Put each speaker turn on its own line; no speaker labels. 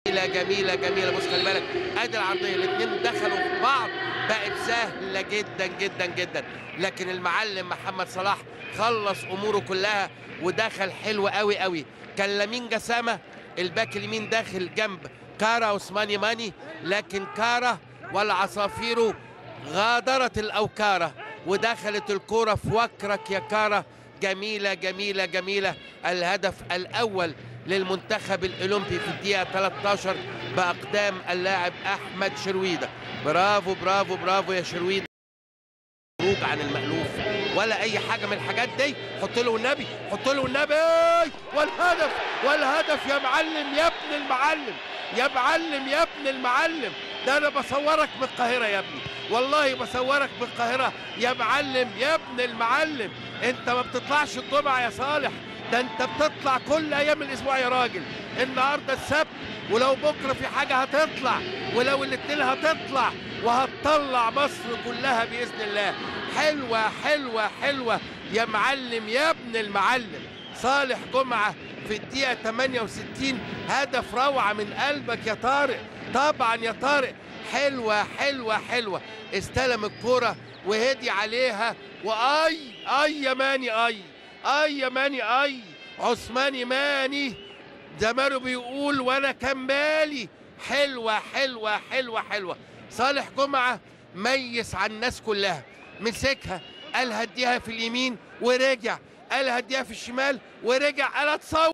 جميله جميله جميله بص خلي بالك ادي العرضيه الاثنين دخلوا في بعض بقت سهله جدا جدا جدا لكن المعلم محمد صلاح خلص اموره كلها ودخل حلو قوي قوي كان لامين جسامه الباك اليمين داخل جنب كارا عثماني ماني لكن كارا والعصافير غادرت الاوكاره ودخلت الكرة في وكرك يا كارا جميلة جميلة جميلة الهدف الأول للمنتخب الأولمبي في الدقيقة 13 بأقدام اللاعب أحمد شرويدة برافو برافو برافو يا شرويدة خروج عن المألوف ولا أي حاجة من الحاجات دي حط له النبي حط له النبي والهدف والهدف يا معلم يا ابن المعلم يا معلم يا ابن المعلم ده أنا بصورك من القاهرة يا ابني والله بصورك من القاهرة يا معلم يا ابن المعلم انت ما بتطلعش الجمعة يا صالح ده انت بتطلع كل ايام الاسبوع يا راجل النهارده السبت ولو بكره في حاجه هتطلع ولو الاثنين هتطلع وهتطلع مصر كلها باذن الله حلوه حلوه حلوه يا معلم يا ابن المعلم صالح جمعه في الدقيقه 68 هدف روعه من قلبك يا طارق طبعا يا طارق حلوه حلوه حلوه استلم الكره وهدي عليها واي اي يا ماني اي اي يا ماني اي عثماني ماني زمانه بيقول وانا كان مالي حلوه حلوه حلوه حلوه صالح جمعه ميز على الناس كلها مسكها قال هديها في اليمين ورجع قال هديها في الشمال ورجع قال اتصور